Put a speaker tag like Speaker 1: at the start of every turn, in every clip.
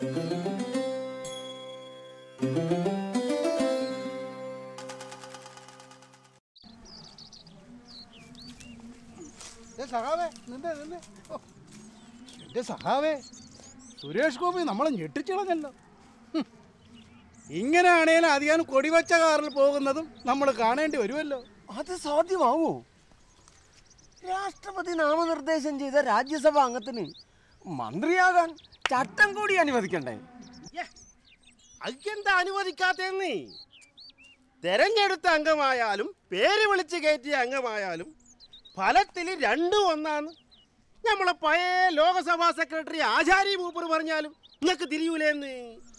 Speaker 1: ഏ സഹാവേ നിന്റെ നിന്നെ ഓ, എന്റെ സഹാവേ സുരേഷ് ഗോപി നമ്മളെ ഞെട്ടിച്ചിളഞ്ഞല്ലോ ഹും. ഇങ്ങനെയാണേലും അധികം കൊടിവച്ച കാറിൽ പോകുന്നതും നമ്മൾ കാണേണ്ടി വരുമല്ലോ
Speaker 2: അത് സാധ്യമാവോ രാഷ്ട്രപതി നാമനിർദ്ദേശം ചെയ്ത രാജ്യസഭാ അംഗത്തിന് മന്ത്രിയാകാൻ ചട്ടം കൂടി അനുവദിക്കണ്ടേ
Speaker 3: അയ്യെന്താ അനുവദിക്കാത്തേന്ന് തെരഞ്ഞെടുത്ത അംഗമായാലും പേര് വിളിച്ച് കയറ്റിയ അംഗമായാലും ഫലത്തിൽ രണ്ടും ഒന്നാന്ന് നമ്മളെ പഴയ ലോകസഭാ സെക്രട്ടറി ആചാര്യ മൂപ്പർ പറഞ്ഞാലും നിങ്ങൾക്ക് തിരിയൂലേന്ന്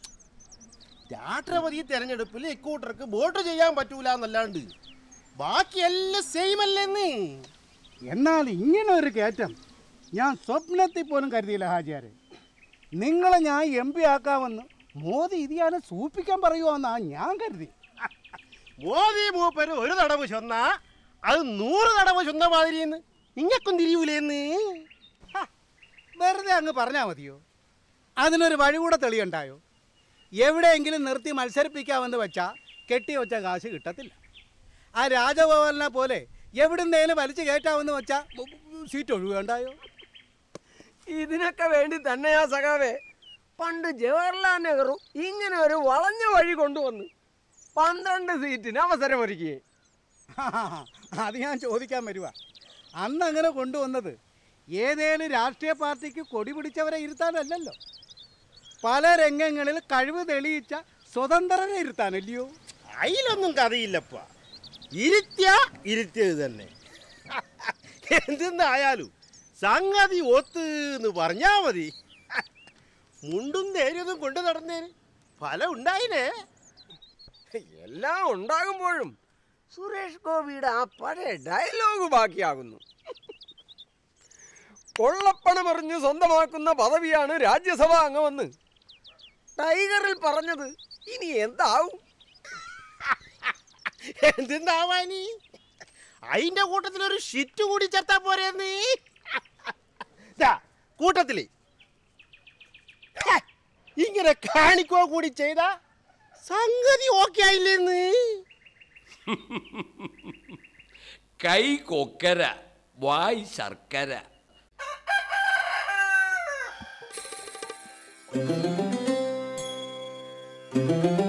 Speaker 3: രാഷ്ട്രപതി തെരഞ്ഞെടുപ്പിൽ ഇക്കൂട്ടർക്ക് വോട്ട് ചെയ്യാൻ പറ്റൂല എന്നല്ലാണ്ട് ബാക്കിയെല്ലാം സെയിം അല്ലേന്ന്
Speaker 1: എന്നാൽ ഇങ്ങനെ ഒരു കയറ്റം ഞാൻ സ്വപ്നത്തിൽ പോലും കരുതിയില്ല ഹാജിയാരെ നിങ്ങളെ ഞാൻ എം പി ആക്കാമെന്ന് മോദി ഇതിയാനെ സൂപ്പിക്കാൻ പറയുവാന്നാ ഞാൻ കരുതി
Speaker 3: മോദി മൂപ്പര് ഒരു തടവ് ചൊന്ന അത് നൂറ് തടവ് ചൊന്ന മാതിരിയെന്ന് നിങ്ങൾക്കും തിരിയൂലേന്ന്
Speaker 1: ഹ, വെറുതെ അങ്ങ് പറഞ്ഞാൽ മതിയോ അതിനൊരു വഴി കൂടെ തെളിയുണ്ടായോ എവിടെയെങ്കിലും നിർത്തി മത്സരിപ്പിക്കാമെന്ന് വെച്ചാൽ കെട്ടി വെച്ച കാശ് കിട്ടത്തില്ല ആ രാജഭവനെ പോലെ എവിടുന്നേലും വലിച്ചു കയറ്റാമെന്ന് വെച്ചാൽ സീറ്റ് ഒഴിവുണ്ടായോ
Speaker 2: ഇതിനൊക്കെ വേണ്ടി തന്നെയാ സഖാവേ പണ്ട് ജവഹർലാൽ നെഹ്റു ഇങ്ങനെ ഒരു വളഞ്ഞ വഴി കൊണ്ടുവന്ന് പന്ത്രണ്ട് സീറ്റിന് അവസരമൊരുക്കിയേ
Speaker 1: അത് ഞാൻ ചോദിക്കാൻ വരുക അന്ന് അങ്ങനെ കൊണ്ടുവന്നത് ഏതേലും രാഷ്ട്രീയ പാർട്ടിക്ക് കൊടി പിടിച്ചവരെ ഇരുത്താനല്ലല്ലോ പല രംഗങ്ങളിൽ കഴിവ് തെളിയിച്ച സ്വതന്ത്രരെ ഇരുത്താനല്ലയോ
Speaker 3: അതിലൊന്നും കഥയില്ലപ്പ ഇരുത്തിയ ഇരുത്തിയത് തന്നെ എന്തെന്നായാലും സംഗതി ഒത്ത് എന്ന് പറഞ്ഞാ മതി മുണ്ടും നേരിയതും കൊണ്ടു നടന്നേന് ഫലം ഉണ്ടായിനേ
Speaker 2: എല്ലാം ഉണ്ടാകുമ്പോഴും സുരേഷ് ഗോപിയുടെ ആ പഴയ ഡയലോഗ് ബാക്കിയാകുന്നു കൊള്ളപ്പണമെറിഞ്ഞ് സ്വന്തമാക്കുന്ന പദവിയാണ് രാജ്യസഭാ അംഗമെന്ന് ടൈഗറിൽ പറഞ്ഞത് ഇനി എന്താവും
Speaker 3: എന്തെന്നാവാനി അതിന്റെ കൂട്ടത്തിൽ ഒരു ഷിറ്റ് കൂടി ചേർത്താ പോരെന്ന് ദാ, കൂട്ടത്തില് ഹേ, ഇങ്ങനെ കാണിക്കോ കൂടി ചെയ്ത സംഗതി ഓക്കെ ആയില്ലേന്ന്
Speaker 4: കൈ കൊക്കര വായ് ശർക്കര
Speaker 1: ആ